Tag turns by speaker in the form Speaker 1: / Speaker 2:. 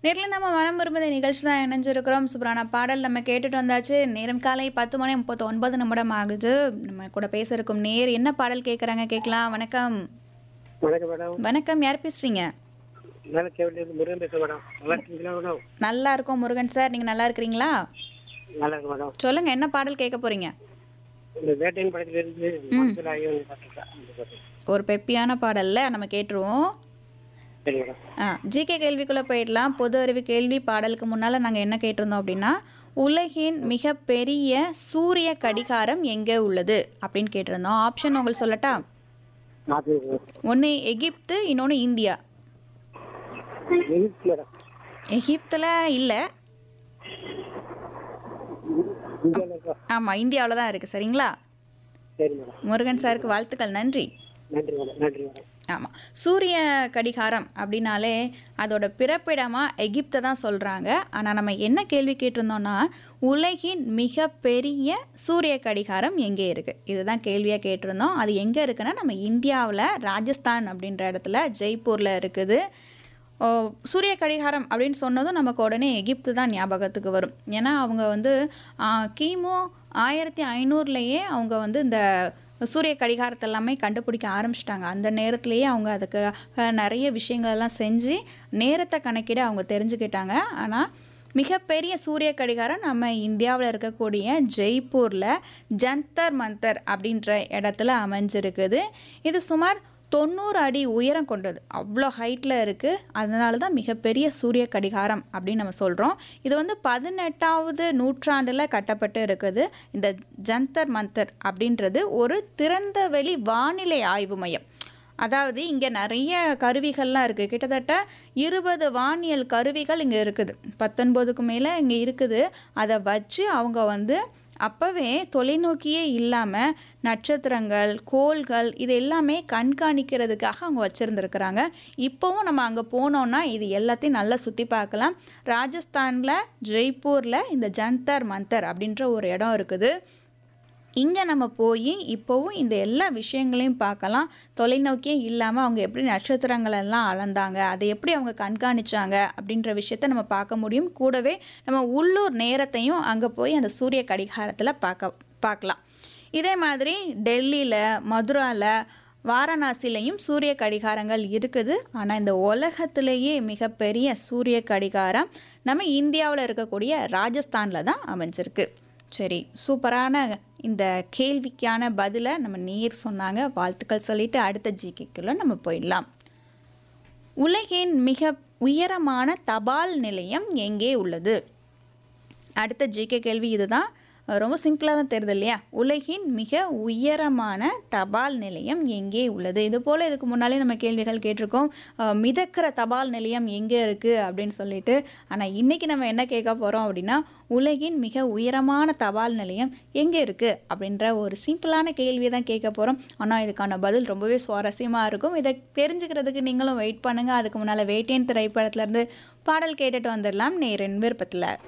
Speaker 1: நேரில் நம்ம மனம் விரும்புத நிகழ்ச்சி தான் இணைஞ்சிருக்கிறோம் சூப்பரான பாடல் நம்ம கேட்டுட்டு வந்தாச்சு நேரம் காலை பத்து மணி முப்பத்தி ஒன்பது நிமிடம் ஆகுது நம்ம கூட பேச இருக்கும் நேர் என்ன பாடல் கேட்குறாங்க கேட்கலாம் வணக்கம்
Speaker 2: வணக்கம் மேடம்
Speaker 1: வணக்கம் யார் பேசுறீங்க
Speaker 2: மேலே கேவலியிருந்து முருகன் பேசுகிறேன் மேடம் நல்லா இருக்கீங்களா மேடம்
Speaker 1: நல்லா இருக்கோம் முருகன் சார் நீங்கள் நல்லா இருக்கிறீங்களா
Speaker 2: நல்லா இருக்கு மேடம்
Speaker 1: சொல்லுங்க என்ன பாடல் கேட்க போறீங்க
Speaker 2: இந்த வேட்டையின் படத்திலிருந்து மனசில் ஐயோ பார்த்துருக்கேன் அந்த பாட்டு.
Speaker 1: ஒரு பெப்பியான பாடல்ல நம்ம கேட்டுருவோம்
Speaker 2: சரி மேடம்
Speaker 1: ஆ ஜிகே கேள்விக்குள்ளே போயிடலாம் பொது அறிவு கேள்வி பாடலுக்கு முன்னால் நாங்கள் என்ன கேட்டிருந்தோம் அப்படின்னா உலகின் மிகப்பெரிய சூரிய கடிகாரம் எங்கே உள்ளது அப்படின்னு கேட்டிருந்தோம் ஆப்ஷன் உங்களுக்கு சொல்லட்டா
Speaker 2: மாற்றி
Speaker 1: ஒன்று எகிப்து இன்னொன்று இந்தியா
Speaker 2: எகிப்து மேடம்
Speaker 1: எகிப்தில் இல்லை
Speaker 2: இந்தியாவில் இருக்கா
Speaker 1: ஆமாம் இந்தியாவில் தான் இருக்குது சரிங்களா
Speaker 2: சரி மேடம்
Speaker 1: முருகன் சாருக்கு வாழ்த்துக்கள் நன்றி
Speaker 2: நன்றி மேடம் நன்றி மேடம்
Speaker 1: ஆமாம் சூரிய கடிகாரம் அப்படின்னாலே அதோட பிறப்பிடமாக எகிப்தை தான் சொல்கிறாங்க ஆனால் நம்ம என்ன கேள்வி கேட்டிருந்தோம்னா உலகின் மிகப்பெரிய சூரிய கடிகாரம் எங்கே இருக்குது இதுதான் கேள்வியாக கேட்டிருந்தோம் அது எங்கே இருக்குன்னா நம்ம இந்தியாவில் ராஜஸ்தான் அப்படின்ற இடத்துல ஜெய்ப்பூரில் இருக்குது ஓ, சூரிய கடிகாரம் அப்படின்னு சொன்னதும் நமக்கு உடனே எகிப்து தான் ஞாபகத்துக்கு வரும் ஏன்னா அவங்க வந்து ஆ, கிமு ஆயிரத்தி ஐநூறுலேயே அவங்க வந்து இந்த சூரிய கடிகாரத்தை எல்லாமே கண்டுபிடிக்க ஆரம்பிச்சிட்டாங்க அந்த நேரத்திலேயே அவங்க அதுக்கு அஹ், நிறைய விஷயங்கள் எல்லாம் செஞ்சு நேரத்தை கணக்கிட அவங்க தெரிஞ்சுக்கிட்டாங்க ஆனால் மிகப்பெரிய சூரிய கடிகாரம் நம்ம இந்தியாவில் இருக்கக்கூடிய ஜெய்ப்பூரில் ஜந்தர் மந்தர் அப்படின்ற இடத்துல அமைஞ்சிருக்குது இது சுமார் தொண்ணூறு அடி உயரம் கொண்டது அவ்வளோ ஹைட்டில் இருக்குது அதனால தான் மிகப்பெரிய சூரிய கடிகாரம் அப்படின்னு நம்ம சொல்கிறோம் இது வந்து பதினெட்டாவது நூற்றாண்டில் கட்டப்பட்டு இருக்குது இந்த ஜந்தர் மந்தர் அப்படின்றது ஒரு திறந்த வெளி வானிலை ஆய்வு மையம் அதாவது இங்கே நிறைய கருவிகள்லாம் இருக்குது கிட்டத்தட்ட இருபது வானியல் கருவிகள் இங்கே இருக்குது பத்தொன்பதுக்கு மேலே இங்கே இருக்குது அதை வச்சு அவங்க வந்து அப்போவே தொலைநோக்கியே இல்லாமல் நட்சத்திரங்கள் கோள்கள் இது எல்லாமே கண்காணிக்கிறதுக்காக அவங்க வச்சுருந்துருக்குறாங்க இப்போவும் நம்ம அங்கே போனோன்னா இது எல்லாத்தையும் நல்லா சுற்றி பார்க்கலாம் ராஜஸ்தானில் ஜெய்ப்பூரில் இந்த ஜந்தர் மந்தர் அப்படின்ற ஒரு இடம் இருக்குது இங்கே நம்ம போய் இப்போவும் இந்த எல்லா விஷயங்களையும் பார்க்கலாம் தொலைநோக்கியே இல்லாமல் அவங்க எப்படி நட்சத்திரங்கள் எல்லாம் அளந்தாங்க அதை எப்படி அவங்க கண்காணிச்சாங்க அப்படின்ற விஷயத்த நம்ம பார்க்க முடியும் கூடவே நம்ம உள்ளூர் நேரத்தையும் அங்கே போய் அந்த சூரிய கடிகாரத்தில் பார்க்க பார்க்கலாம் இதே மாதிரி டெல்லியில் மதுராவில் வாரணாசிலையும் சூரிய கடிகாரங்கள் இருக்குது ஆனால் இந்த உலகத்திலேயே மிகப்பெரிய சூரிய கடிகாரம் நம்ம இந்தியாவில் இருக்கக்கூடிய ராஜஸ்தானில் தான் அமைஞ்சிருக்கு சரி சூப்பரான இந்த கேள்விக்கான பதிலை நம்ம நேர் சொன்னாங்க வாழ்த்துக்கள் சொல்லிட்டு அடுத்த ஜிகேக்குள்ள நம்ம போயிடலாம் உலகின் மிக உயரமான தபால் நிலையம் எங்கே உள்ளது அடுத்த ஜிகே கேள்வி இதுதான் ரொம்ப சிம்பிளாக தான் தெரியுது இல்லையா உலகின் மிக உயரமான தபால் நிலையம் எங்கே உள்ளது இது போல் இதுக்கு முன்னாலே நம்ம கேள்விகள் கேட்டிருக்கோம் அஹ், மிதக்கிற தபால் நிலையம் எங்கே இருக்குது அப்படின்னு சொல்லிட்டு ஆனால் இன்றைக்கி நம்ம என்ன கேட்க போகிறோம் அப்படின்னா உலகின் மிக உயரமான தபால் நிலையம் எங்கே இருக்குது அப்படின்ற ஒரு சிம்பிளான கேள்வி தான் கேட்க போகிறோம் ஆனால் இதுக்கான பதில் ரொம்பவே சுவாரஸ்யமாக இருக்கும் இதை தெரிஞ்சுக்கிறதுக்கு நீங்களும் வெயிட் பண்ணுங்கள் அதுக்கு முன்னால் வேட்டேன் திரைப்படத்துலேருந்து பாடல் கேட்டுட்டு வந்துடலாம் நேரின் விருப்பத்தில்